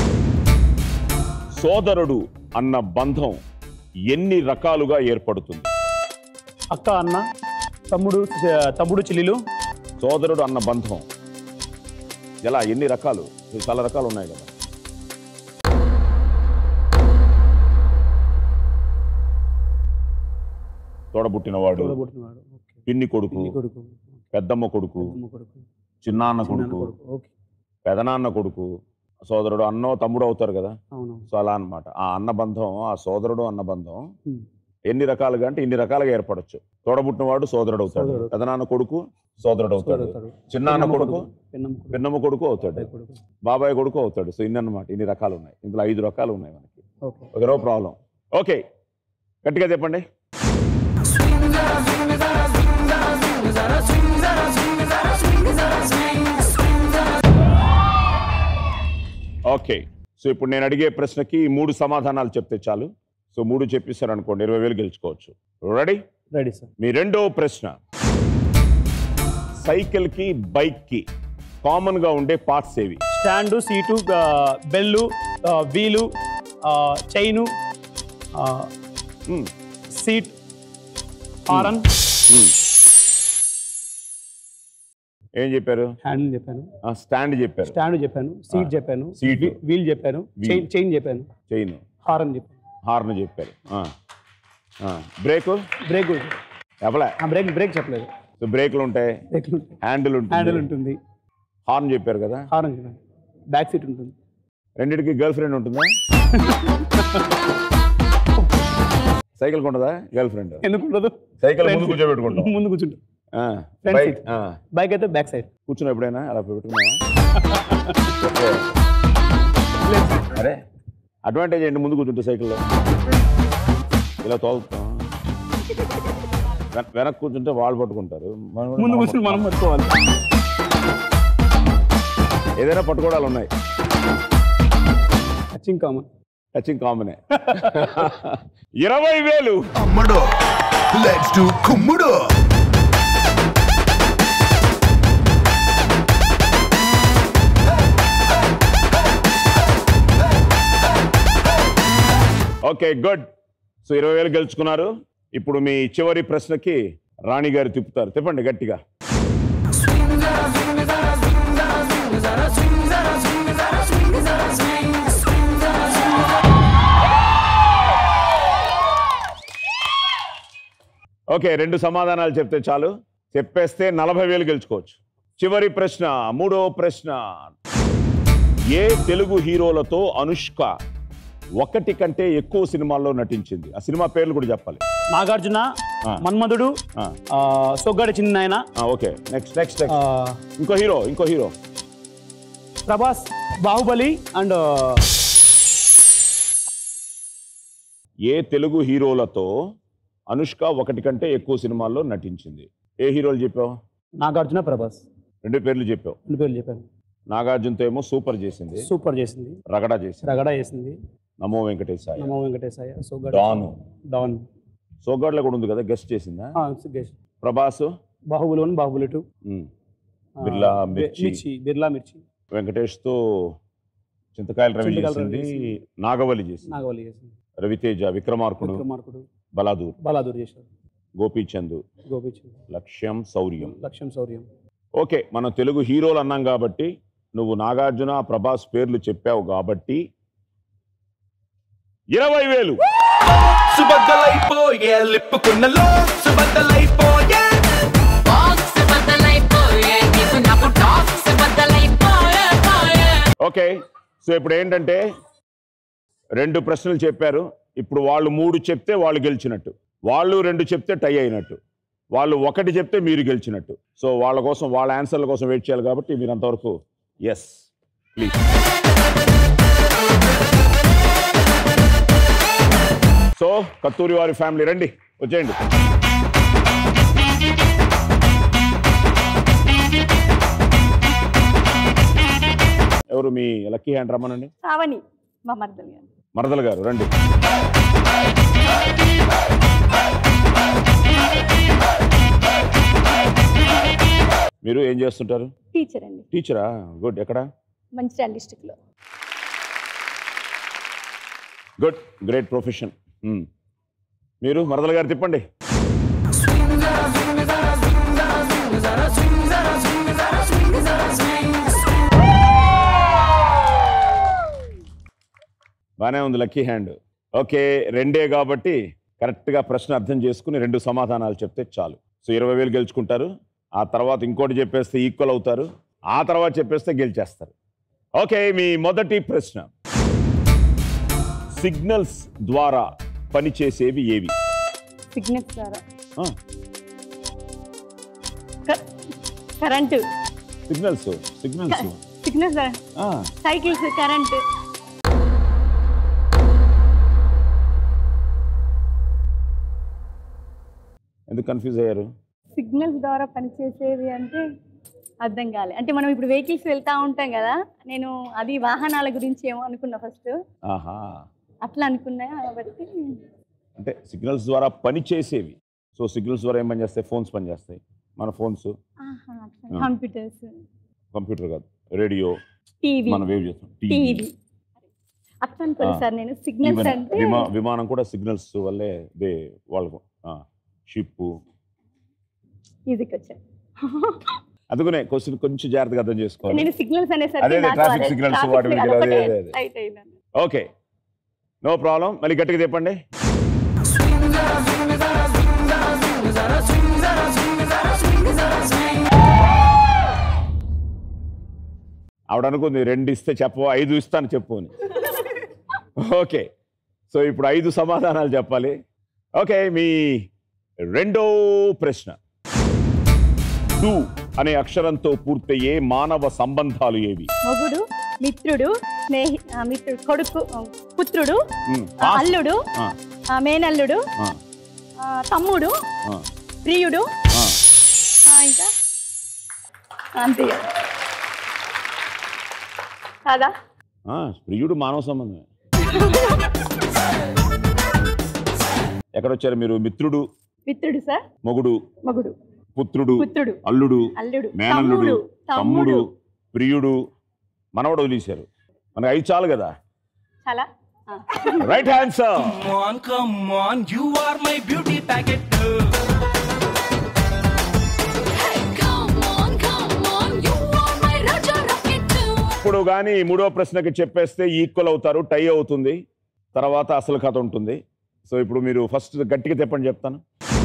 సోదరుడు అన్న బంధం ఎన్ని రకాలుగా ఏర్పడుతుంది అక్క అన్న తమ్ముడు చ- తమ్ముడు చెల్లెలు సోదరుడు అన్న బంధం ఎలా ఎన్ని రకాలు ఇవి చాలా రకాలు ఉన్నాయి కదా తోడబుట్టినవాడు తోడబుట్టినవాడు ఓకే పిన్ని కొడుకు పిన్ని కొడుకు పెద్దమ్మ కొడుకు పెద్దమ్మ కొడుకు చిన్నాన్న చిన్నాన్న కొడుకు కొడుకు ఓకే పెదనాన్న కొడుకు సోదరుడు అన్నో తమ్ముడు అవుతారు కదా అవును సో అలా అన్నమాట ఆ అన్న బంధం ఆ సోదరుడు అన్న బంధం Hmm. ఎన్ని రకాలుగా అంటే ఇన్ని రకాలుగా ఏర్పడచ్చు తోడబుట్టినవాడు సోదరుడు అవుతాడు సోదరుడు. పెదనాన్న కొడుకు సోదరుడు అవుతాడు అవుతాడు. చిన్నాన్న పెన్నమ్మ కొడుకు పెన్నమ్మ కొడుకు పిన్నమ్మ కొడుకు అవుతాడు పెద్ద కొడుకు బాబాయ్ కొడుకు అవుతాడు సో ఇన్ని అన్నమాట ఇన్ని రకాలు ఉన్నాయి ఇందులో ఐదు రకాలు ఉన్నాయి మనకి ఓకే ఒకరో ప్రాబ్లం ఓకే గట్టిగా చెప్పండి ఓకే సో ఇప్పుడు నేను అడిగే ప్రశ్నకి ఈ మూడు సమాధానాలు చెప్తే చాలు సో మూడు చెప్పేశారు అనుకోండి ఇరవై వేలు గెలుచుకోవచ్చు రెడీ రెడీ సార్ మీ రెండో ప్రశ్న సైకిల్ కి బైక్ కి కామన్ గా ఉండే పార్ట్స్ ఏవి స్టాండు సీటు ఆ, బెల్లు ఆ, వీలు ఆ, చైను ఆ, సీట్ హారన్ Hmm. ఏం చెప్పారు హ్యాండ్ చెప్పాను ఆ, స్టాండ్ చెప్పారు స్టాండ్ చెప్పాను సీట్ ఆ, చెప్పాను సీటు. వీ- వీల్ చెప్పాను వీల్. చైన్ చైన్ చెప్పాను చైన్ హారన్ చెప్పాను హార్న్ చెప్పారు బ్రేక్ బ్రేక్ చెప్పలే బ్రేక్ బ్రేక్ చెప్పలేదు సో బ్రేక్లు ఉంటాయి బ్రేక్ హ్యాండిల్ హ్యాండిల్ ఉంటుంది ఉంటుంది హార్న్ చెప్పారు కదా హారన్ చెప్పాను బ్యాక్ సీట్ ఉంటుంది రెండింటికి గర్ల్ ఫ్రెండ్ ఉంటుందా సైకిల్ ఉంటుందా గర్ల్ ఫ్రెండ్ ఎందుకు ఉండదు సైకిల్ Front ముందు seat. కూర్చోబెట్టుకుంటాం ముందు కూర్చుంటాం ఆ, Front బైక్ seat. ఆ, బైక్ అయితే బ్యాక్ సైడ్ కూర్చుని ఎప్పుడైనా అలా పెట్టుకున్నావా అరే అడ్వాంటేజ్ ఏంటి ముందు కూర్చుంటే సైకిల్లో ఇలా తోలుతాం వెన- వెనక్కి కూర్చుంటే వాళ్ళు పట్టుకుంటారు మనం కూడా ముందు మనం కూర్చుని మనం పట్టుకోవాలి ఏదైనా పట్టుకోవడాలు ఉన్నాయి టచింగ్ కామన్ టచింగ్ కామనే ఇరవై వేలు అమ్మడు లెట్స్ డు కుమ్ముడు ఓకే గుడ్ సో ఇరవై వేలు గెలుచుకున్నారు ఇప్పుడు మీ చివరి ప్రశ్నకి రాణి గారు తిప్పుతారు తిప్పండి గట్టిగా ఓకే రెండు సమాధానాలు చెప్తే చాలు చెప్పేస్తే నలభై వేలు గెలుచుకోవచ్చు చివరి ప్రశ్న మూడో ప్రశ్న ఏ తెలుగు హీరోలతో అనుష్క ఒకటి కంటే ఎక్కువ సినిమాల్లో నటించింది ఆ సినిమా పేర్లు కూడా చెప్పాలి నాగార్జున ఆ. మన్మధుడు ఆ, ఆ, సొగ్గాడి చిన్న నాయన ఆ, ఓకే నెక్స్ట్ నెక్స్ట్ ఆ, నెక్స్ట్ ఇంకో హీరో ఇంకో హీరో ప్రభాస్ బాహుబలి అండ్ ఏ తెలుగు హీరోలతో అనుష్క ఒకటి కంటే ఎక్కువ సినిమాల్లో నటించింది ఏ హీరోలు చెప్పావు నాగార్జున ప్రభాస్ రెండు పేర్లు చెప్పావు రెండు పేర్లు చెప్పాను నాగార్జునతో ఏమో సూపర్ చేసింది సూపర్ చేసింది రగడ చేసింది రగడ చేసింది నమో వెంకటేశాయ నమో వెంకటేశయ్య సొగ్గాడి డాను డాన్ సోగాడ్లో కూడా ఉంది కదా గెస్ట్ చేసిందా ఆ, సుగేష్. Prabhas Baahubali one Baahubali two um. ఆ, బిర్లా బి- మిర్చి. మిర్చి బిర్లా మిర్చి వెంకటేష్తో చింతకాయల రవి చింతకాయల చేసింది రవి నాగవల్లి చేసింది నాగవల్లి చేసింది రవితేజ విక్రమార్కుడు విక్రమార్కుడు బలాదూర్ బలాదూర్ చేశారు గోపీచంద్ గోపిచంద్ లక్ష్యం శౌర్యం లక్ష్యం శౌర్యం ఓకే మనం తెలుగు హీరోలు అన్నాం కాబట్టి నువ్వు నాగార్జున ప్రభాస్ పేర్లు చెప్పావు కాబట్టి ఇరవై వేలు సుబద్దలైపోయే లిప్పుకున్నలో సుబద్దలైపోయే బాక్స్ బద్దలైపోయే నీకు నాకు టాక్స్ బద్దలైపోయే పోయే ఓకే సో ఇప్పుడు ఏంటంటే రెండు ప్రశ్నలు చెప్పారు ఇప్పుడు వాళ్ళు మూడు చెప్తే వాళ్ళు గెలిచినట్టు వాళ్ళు రెండు చెప్తే టై అయినట్టు వాళ్ళు ఒకటి చెప్తే మీరు గెలిచినట్టు సో వాళ్ళ కోసం వాళ్ళ ఆన్సర్ల కోసం వెయిట్ చేయాలి కాబట్టి మీరు అంతవరకు ఎస్ ప్లీజ్ సో కత్తూరి వారి ఫ్యామిలీ రండి వచ్చేయండి ఎవరు మీ లక్కీ హ్యాండ్ రమ్మనండి శ్రావణి మా మరదలు గారు మరదల గారు రండి మీరు ఏం చేస్తుంటారు టీచర్ అండి టీచరా గుడ్ ఎక్కడ మంచిర్యాల డిస్టిక్లో గుడ్ గ్రేట్ ప్రొఫెషన్ మీరు మరదల గారు తిప్పండి Swing, బాగానే ఉంది లక్కీ హ్యాండ్ ఓకే రెండే కాబట్టి కరెక్ట్గా ప్రశ్న అర్థం చేసుకుని రెండు సమాధానాలు చెప్తే చాలు సో ఇరవై వేలు గెలుచుకుంటారు ఆ తర్వాత ఇంకోటి చెప్పేస్తే ఈక్వల్ అవుతారు ఆ తర్వాత చెప్పేస్తే గెలిచేస్తారు ఓకే మీ మొదటి ప్రశ్న సిగ్నల్స్ ద్వారా పనిచేసేవి ఏవి సిగ్నల్స్ ద్వారా ఆ, కరెంటు సిగ్నల్స్ సిగ్నల్స్ సిగ్నల్స్ ద్వారా ఆ, సైకిల్స్ కరెంటు ఎందుకు కన్ఫ్యూజ్ అయ్యారు సిగ్నల్స్ ద్వారా పనిచేసేవి అంటే అర్థం కాలే అంటే మనం ఇప్పుడు వెహికల్స్ వెళ్తా ఉంటాం కదా నేను అది వాహనాల గురించి ఏమో అనుకున్నా ఫస్ట్ ఆహా అట్లా అనుకున్నా కాబట్టి అంటే సిగ్నల్స్ ద్వారా పని చేసేవి సో సిగ్నల్స్ ద్వారా ఏం పని చేస్తాయి ఫోన్స్ పని చేస్తాయి మన ఫోన్స్ ఆహా, అట్లా. ఆ. కంప్యూటర్స్ కంప్యూటర్ కాదు రేడియో టీవీ మనం వేవ్ చేస్తాం టీవీ అట్లా అనుకోలేదు సార్ నేను సిగ్నల్స్ అంటే విమా విమానం కూడా సిగ్నల్స్ వల్లే దే వాళ్ళకు షిప్ ఈజీకి వచ్చాను అందుకనే క్వశ్చన్ కొంచెం జాగ్రత్తగా అర్థం చేసుకోవాలి నేను సిగ్నల్స్ అదే అనేసరికి అదే నాకు ట్రాఫిక్ అదే సిగ్నల్స్ traffic వాటి signal అదే ఒకటే అదే అదే right అయిందండి. ఓకే నో ప్రాబ్లం మళ్ళీ గట్టిగా చెప్పండి ఆవిడ అనుకుంది రెండు ఇస్తే చెప్పు ఐదు ఇస్తాను చెప్పు అని ఓకే సో ఇప్పుడు ఐదు సమాధానాలు చెప్పాలి ఓకే మీ రెండో ప్రశ్న డు అనే అక్షరంతో పూర్తయ్యే మానవ సంబంధాలు ఏవి మొగుడు మిత్రుడు స్నేహి ఆ, మిత్రుడు కొడుకు ఆ, పుత్రుడు మ్, ఆ, అల్లుడు ఆ, ఆ, మేనల్లుడు ఆ, ఆ, తమ్ముడు ఆ, ప్రియుడు ఆ. ఆ, ఇంకా అంతే కాదా ఆ, ప్రియుడు మానవ సంబంధమే ఎక్కడొచ్చారు మీరు మిత్రుడు మిత్రుడు సార్ మొగుడు మగుడు పుత్రుడు పుత్రుడు అల్లుడు అల్లుడు మేనల్లుడు తమ్ముడు తమ్ముడు తమ్ముడు ప్రియుడు మనవడు వదిలేశారు మనకు ఐదు చాలు కదా చాలా ఆ. Right answer Come on, come on, you are my beauty packet. ఇప్పుడు కానీ మూడో ప్రశ్నకి చెప్పేస్తే ఈక్వల్ అవుతారు టై అవుతుంది తర్వాత అసలు కథ ఉంటుంది సో ఇప్పుడు మీరు ఫస్ట్ గట్టిగా చెప్పండి చెప్తాను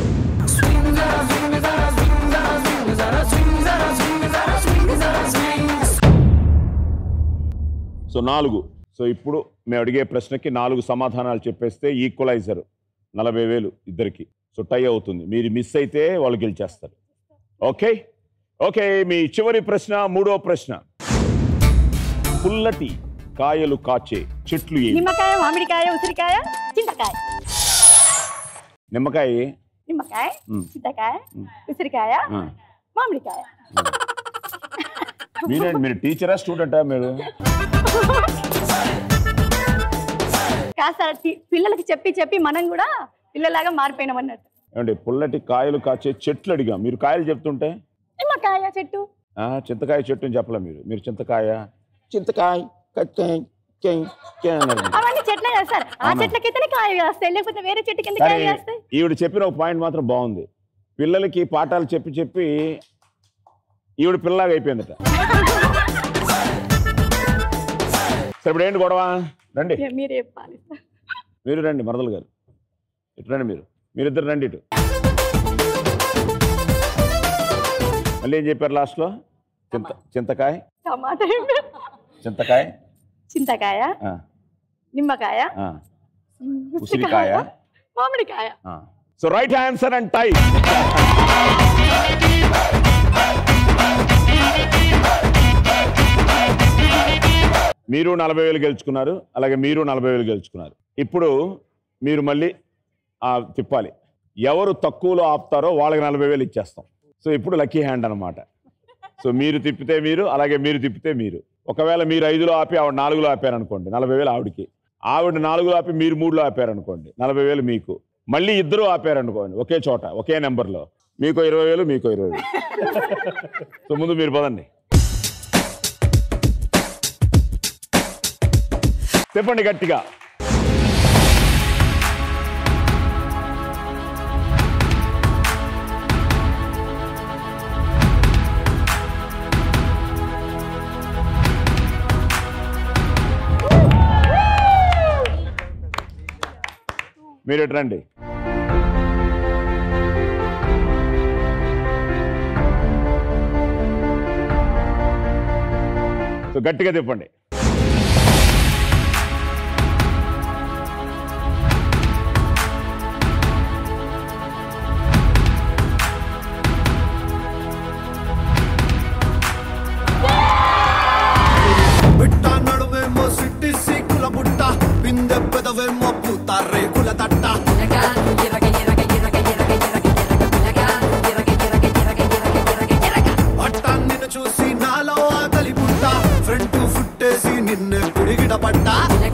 సో నాలుగు సో ఇప్పుడు మేము అడిగే ప్రశ్నకి నాలుగు సమాధానాలు చెప్పేస్తే ఈక్వలైజర్ నలభై వేలు ఇద్దరికి సో టై అవుతుంది మీరు మిస్ అయితే వాళ్ళు గెలిచేస్తారు ఓకే ఓకే మీ చివరి ప్రశ్న మూడో ప్రశ్న పుల్లటి కాయలు కాచే చెట్లు ఏవి నిమ్మకాయ మామిడికాయ ఉసిరికాయ చింతకాయ నిమ్మకాయ నిమ్మకాయ మ్. చింతకాయ ఉసిరికాయ ఆ. మామిడికాయ మీరేంటి మీరు టీచరా స్టూడెంటా మీరు కాస్త తి- పిల్లలకి చెప్పి చెప్పి మనం కూడా పిల్లలాగా మారిపోయినాం అన్నట్టు ఏమండి పుల్లటి కాయలు కాచే చెట్లు అడిగా మీరు కాయలు చెప్తుంటే నిమ్మకాయ చెట్టు ఆ, చింతకాయ చెట్టు అని చెప్పలే మీరు మీరు చింతకాయ చింతకాయ కచ్చాయ్, చెయ్, చెయ్ అన్నారు మీరు. అవన్నీ చెట్లే కదా సార్ ఆ అవునా? చెట్లకైతేనే కాయ కాస్తాయి లేకపోతే వేరే చెట్టుకి ఎందుకు కానీ కాయ కాస్తాయి ఈవిడ చెప్పిన ఒక పాయింట్ మాత్రం బాగుంది పిల్లలకి పాఠాలు చెప్పి చెప్పి ఈవిడ పిల్లలాగా అయిపోయిందట సరే ఇప్పుడు ఏంటి గొడవ రండి మీరు చెప్పాలి సార్ మీరు రండి మరదలు గారు ఇటు రండి మీరు మీరిద్దరు రండి ఇటు మళ్ళీ ఏం చెప్పారు లాస్ట్లో చింత చింతకాయ టమాటా ఏం లేదు. చింతకాయ చింతకాయ ఆ, నిమ్మకాయ ఆ. ఉసిరికాయ మామిడికాయ so right answer and tie మీరు నలభై వేలు గెలుచుకున్నారు అలాగే మీరు నలభై వేలు గెలుచుకున్నారు ఇప్పుడు మీరు మళ్ళీ ఆ, తిప్పాలి ఎవరు తక్కువలో ఆపుతారో వాళ్ళకి నలభై వేలు ఇచ్చేస్తాం సో ఇప్పుడు లక్కీ హ్యాండ్ అన్నమాట సో మీరు తిప్పితే మీరు అలాగే మీరు తిప్పితే మీరు ఒకవేళ మీరు ఐదులో ఆపి ఆవిడ నాలుగులో ఆపారనుకోండి నలభై వేలు ఆవిడకి ఆవిడ నాలుగులో ఆపి మీరు మూడులో ఆపారనుకోండి నలభై వేలు మీకు మళ్ళీ ఇద్దరు ఆపారనుకోండి ఒకే చోట ఒకే నెంబర్లో మీకు ఇరవై వేలు మీకు ఇరవై వేలు సో ముందు మీరు పదండి చెప్పండి గట్టిగా మీరు ఎటు రండి సో గట్టిగా తిప్పండి బిట్ట నడువేమో సిట్టి సీకుల బుట్ట పిందె పెదవేమో పూత రేకుల తట్ట అట్ట నిన్ను చూసి నాలో ఆకలి పుట్ట ఫ్రంట్ ఫుట్టేసి నిన్ను కుడిగిడ పట్ట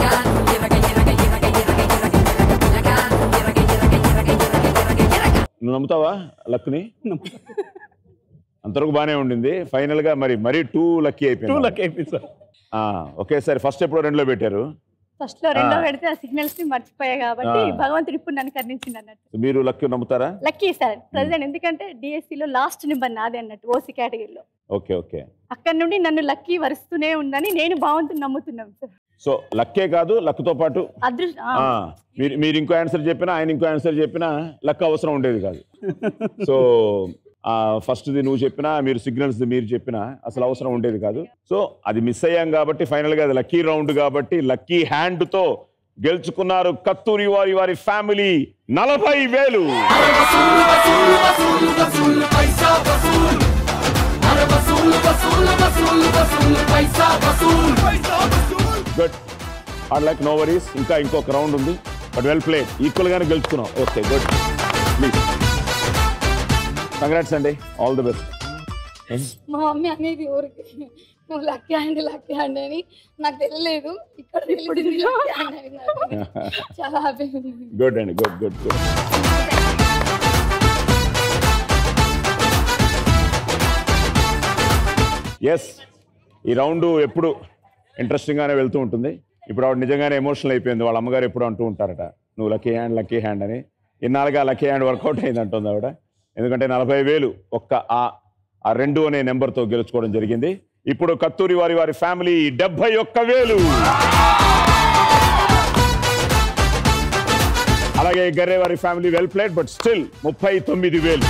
నువ్వు నమ్ముతావా లక్ని అంతవరకు బాగానే ఉండింది ఫైనల్ గా మరి మరీ టూ లక్కీ టూ అయిపోయింది లక్ అయిపోయింది సార్ ఆ, ఒకేసారి ఫస్ట్ ఎప్పుడో రెండులో పెట్టారు ఫస్ట్ లో రెండో ఆ. పెడితే ఆ సిగ్నల్స్ ని మర్చిపోయా కాబట్టి ఆ. భగవంతుడు ఇప్పుడు నన్ను కర్ణించింది అన్నట్టు మీరు లక్కీ నమ్ముతారా లక్కీ సార్ ప్రెసిడెంట్ ఎందుకంటే డిఎస్సి లో లాస్ట్ నెంబర్ నాదే అన్నట్టు ఓసీ కేటగిరీలో ఓకే ఓకే అక్కడ నుండి నన్ను లక్కీ వరుస్తూనే ఉందని నేను బాగుంటుంది నమ్ముతున్నాను సార్ సో లక్కే కాదు లక్తో పాటు అదృష్ట ఆ, మీరు మీరు ఇంకో ఆన్సర్ చెప్పినా ఆయన ఇంకో ఆన్సర్ చెప్పినా లక్ అవసరం ఉండేది కాదు సో ఫస్ట్ది నువ్వు చెప్పినా మీరు సిగ్నల్స్ మీరు చెప్పినా అసలు అవసరం ఉండేది కాదు సో అది మిస్ అయ్యాం కాబట్టి ఫైనల్ గా అది లక్కీ రౌండ్ కాబట్టి లక్కీ హ్యాండ్ తో గెలుచుకున్నారు కత్తూరి వారి వారి ఫ్యామిలీ నలభై వేలు good odd like no worries ఇంకా ఇంకొక రౌండ్ ఉంది బట్ వెల్ ప్లేడ్ ఈక్వల్ గానే గెలుచుకున్నాం ఓకే గుడ్ ప్లీజ్ కంగ్రాట్స్ అండి ఆల్ ది బెస్ట్ మా మమ్మీ అనేది ఊరికి నువ్వు లక్కీ హ్యాండ్ లక్కీ హ్యాండ్ అని నాకు తెలియలేదు ఇక్కడ తెలిసింది లక్కీ హ్యాండ్ అని నాకు. చాలా హ్యాపీ ఉంది గుడ్ అండి గుడ్ గుడ్ గుడ్ ఎస్ ఈ రౌండ్ ఎప్పుడు ఇంట్రెస్టింగ్ గానే వెళ్తూ ఉంటుంది ఇప్పుడు ఆవిడ నిజంగానే ఎమోషనల్ అయిపోయింది వాళ్ళ అమ్మగారు ఎప్పుడు అంటూ ఉంటారట నువ్వు లక్కీ హ్యాండ్ లక్కీ హ్యాండ్ అని ఇన్నాళ్ళుగా లక్కీ హ్యాండ్ వర్కౌట్ అయింది అంటుంది ఆవిడ ఎందుకంటే నలభై వేలు ఒక్క ఆ ఆ రెండు అనే నెంబర్తో గెలుచుకోవడం జరిగింది ఇప్పుడు కత్తూరి వారి వారి ఫ్యామిలీ డెబ్బై ఒక్క వేలు అలాగే గర్రే వారి family well played but still ముప్పై తొమ్మిది వేలు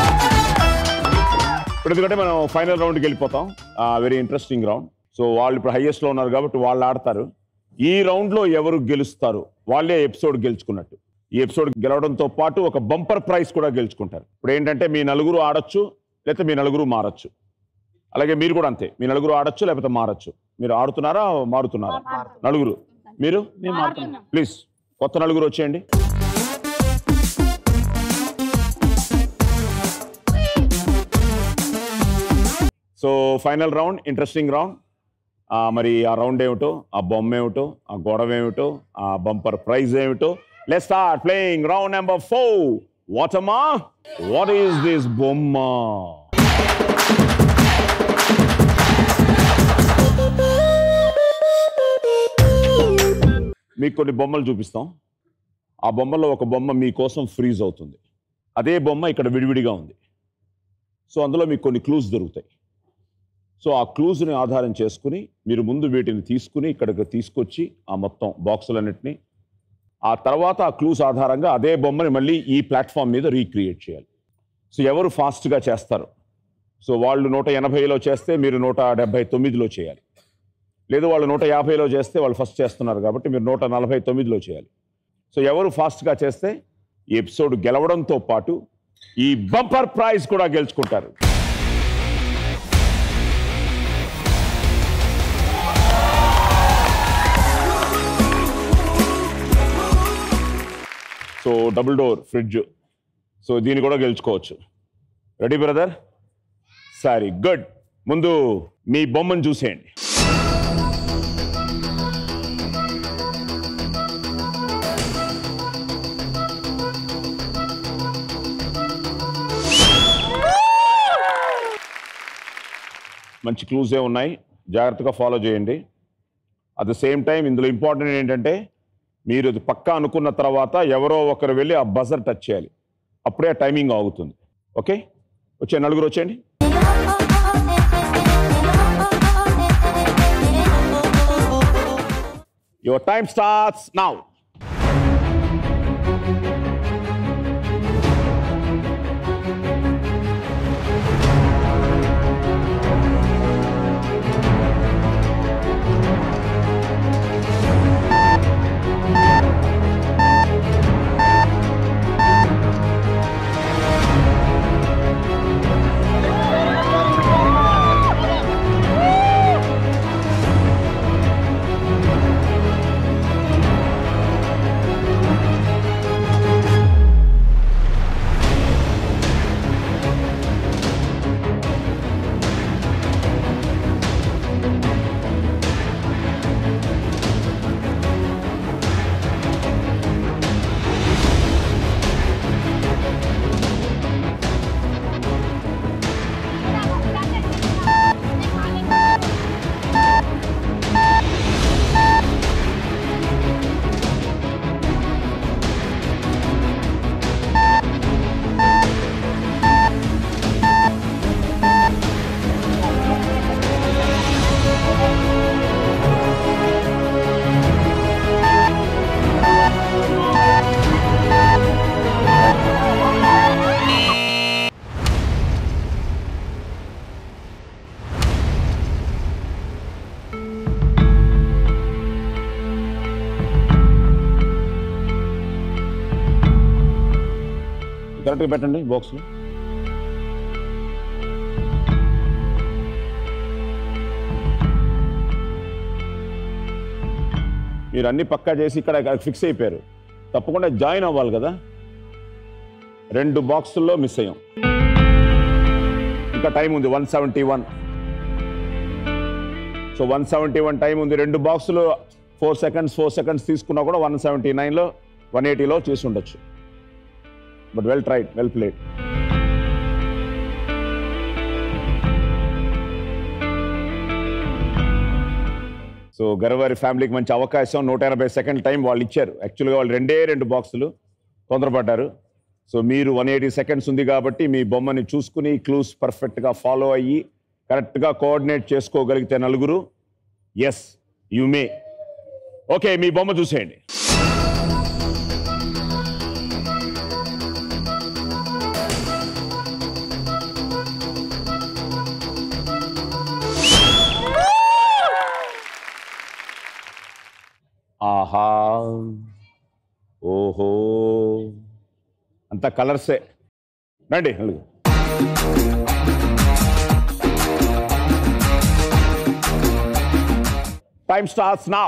ఇప్పుడు ఎందుకంటే మనం ఫైనల్ రౌండ్కి వెళ్ళిపోతాం వెరీ ఇంట్రెస్టింగ్ రౌండ్ సో వాళ్ళు ఇప్పుడు highest లో ఉన్నారు కాబట్టి వాళ్ళు ఆడతారు ఈ రౌండ్లో ఎవరు గెలుస్తారు వాళ్ళే ఎపిసోడ్ గెలుచుకున్నట్టు ఈ ఎపిసోడ్ గెలవడంతో పాటు ఒక బంపర్ ప్రైజ్ కూడా గెలుచుకుంటారు ఇప్పుడు ఏంటంటే మీ నలుగురు ఆడొచ్చు లేకపోతే మీ నలుగురు మారచ్చు అలాగే మీరు కూడా అంతే మీ నలుగురు ఆడొచ్చు లేకపోతే మారచ్చు మీరు ఆడుతున్నారా మారుతున్నారా నలుగురు మీరు మేము మారుతున్నాం ప్లీజ్ కొత్త నలుగురు వచ్చేయండి so final round interesting round మరి ఆ రౌండ్ ఏమిటో ఆ బొమ్మ ఏమిటో ఆ గొడవ ఏమిటో ఆ బంపర్ ప్రైజ్ ఏమిటో let start playing round number four what అమ్మా వాట్ ఈస్ దిస్ బొమ్మ మీకు కొన్ని బొమ్మలు చూపిస్తాం ఆ బొమ్మలో ఒక బొమ్మ మీకోసం ఫ్రీజ్ అవుతుంది అదే బొమ్మ ఇక్కడ విడివిడిగా ఉంది సో అందులో మీకు కొన్ని క్లూస్ దొరుకుతాయి సో ఆ క్లూస్ని ఆధారం చేసుకుని మీరు ముందు వీటిని తీసుకుని ఇక్కడికి తీసుకొచ్చి ఆ మొత్తం బాక్సులన్నిటిని ఆ తర్వాత ఆ క్లూస్ ఆధారంగా అదే బొమ్మని మళ్ళీ ఈ ప్లాట్ఫామ్ మీద రీక్రియేట్ చేయాలి సో ఎవరు ఫాస్ట్గా చేస్తారు సో వాళ్ళు నూట ఎనభైలో చేస్తే మీరు నూట డెబ్బై తొమ్మిదిలో చేయాలి లేదు వాళ్ళు నూట యాభైలో చేస్తే వాళ్ళు ఫస్ట్ చేస్తున్నారు కాబట్టి మీరు నూట నలభై తొమ్మిదిలో చేయాలి సో ఎవరు ఫాస్ట్గా చేస్తే ఈ ఎపిసోడ్ గెలవడంతో పాటు ఈ బంపర్ ప్రైజ్ కూడా గెలుచుకుంటారు so double door fridge so దీన్ని కూడా గెలుచుకోవచ్చు రెడీ బ్రదర్ సరే గుడ్ ముందు మీ బొమ్మను చూసేయండి మంచి క్లూజే ఉన్నాయి జాగ్రత్తగా ఫాలో చేయండి అట్ ద సేమ్ టైం ఇందులో ఇంపార్టెంట్ ఏంటంటే మీరు ఇది పక్కా అనుకున్న తర్వాత ఎవరో ఒకరు వెళ్ళి ఆ బజర్ టచ్ చేయాలి అప్పుడే ఆ టైమింగ్ ఆగుతుంది ఓకే వచ్చే నలుగురు వచ్చేయండి యువర్ టైం స్టార్ట్స్ నౌ కరెక్ట్గా పెట్టండి బాక్స్లో మీరు అన్ని పక్కా చేసి ఇక్కడ ఫిక్స్ అయిపోయారు తప్పకుండా జాయిన్ అవ్వాలి కదా రెండు బాక్సుల్లో మిస్ అయ్యాం ఇంకా టైం ఉంది one seventy one so one seventy one time ఉంది రెండు బాక్సులు ఫోర్ సెకండ్స్ ఫోర్ సెకండ్స్ తీసుకున్నా కూడా వన్ సెవెంటీ నైన్లో వన్ ఎయిటీలో చేసి ఉండొచ్చు but well tried well played so గరవారి ఫ్యామిలీకి మంచి అవకాశం నూట ఎనభై సెకండ్ టైం వాళ్ళు ఇచ్చారు యాక్చువల్గా వాళ్ళు రెండే రెండు బాక్సులు తొందరపడ్డారు సో మీరు వన్ ఎయిటీ సెకండ్స్ ఉంది కాబట్టి మీ బొమ్మని చూసుకుని క్లూస్ పర్ఫెక్ట్గా ఫాలో అయ్యి కరెక్ట్గా కోఆర్డినేట్ చేసుకోగలిగితే నలుగురు ఎస్ యు మే ఓకే మీ బొమ్మ చూసేయండి ఆహా ఓహో అంత కలర్సే రండి నలుగురు టైమ్ స్టార్ట్స్ నౌ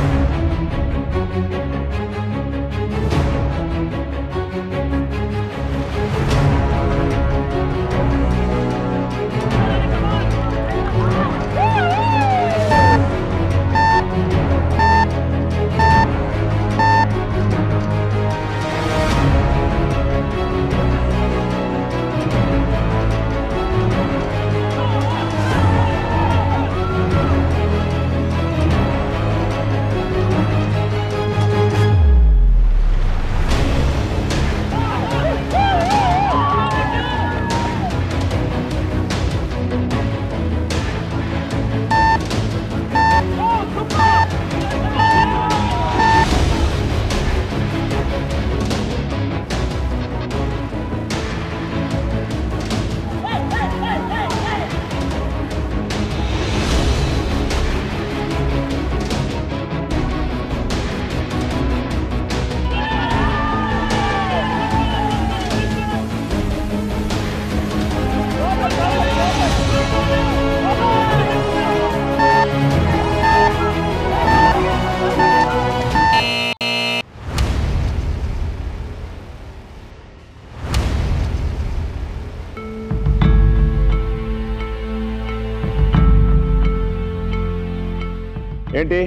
ఏంటి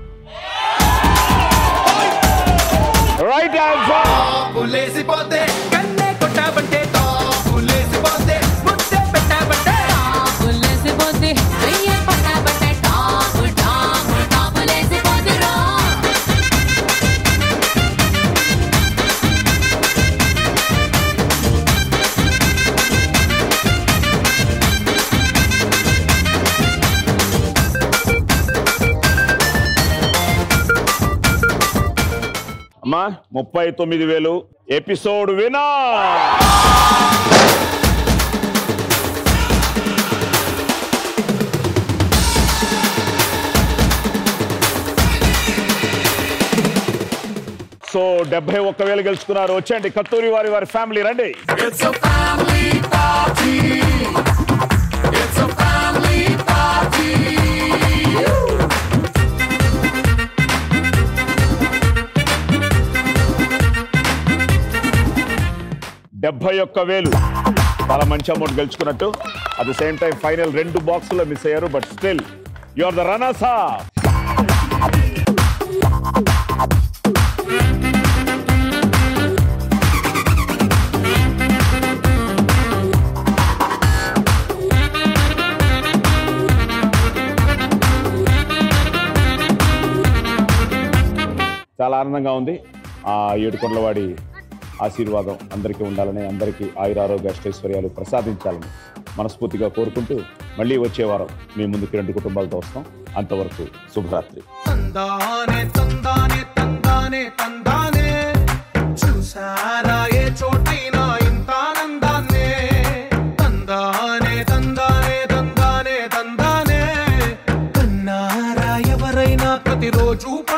రైట్ ఆన్సర్ పులేసిపోతే కన్నే కొట్టాబంటే పులేసిపోతే ముద్దే పెట్టాబంటే పులేసిపోతే వెయ్య పట్టాబట్టే టాపు టాపు టాపులేసిపోతే రా అమ్మా ముప్పై తొమ్మిది వేలు ఎపిసోడ్ వినా సో డెబ్బై ఒక్క వేలు గెలుచుకున్నారు వచ్చండి కత్తూరి వారి వారి ఫ్యామిలీ రండి It's a family party. It's a family party. డెబ్బై ఒక్క వేలు చాలా మంచి అమౌంట్ గెలుచుకున్నట్టు at the same time final రెండు బాక్సులో మిస్ అయ్యారు but still you are the రనర్సా చాలా ఆనందంగా ఉంది ఆ ఏడుకొండలవాడి ఆశీర్వాదం అందరికీ ఉండాలని అందరికీ ఆయురారోగ్య అష్టైశ్వర్యాలు ప్రసాదించాలని మనస్ఫూర్తిగా కోరుకుంటూ మళ్ళీ వచ్చే వారం మీ ముందుకి రెండు కుటుంబాలతో వస్తాం అంతవరకు శుభరాత్రి తందానే తందానే తందానే తందానే చూసారా ఏ చోటైనా ఇంత ఆనందాన్నే తందానే తందానే తందానే తందానే కన్నారా ఎవరైనా ప్రతిరోజు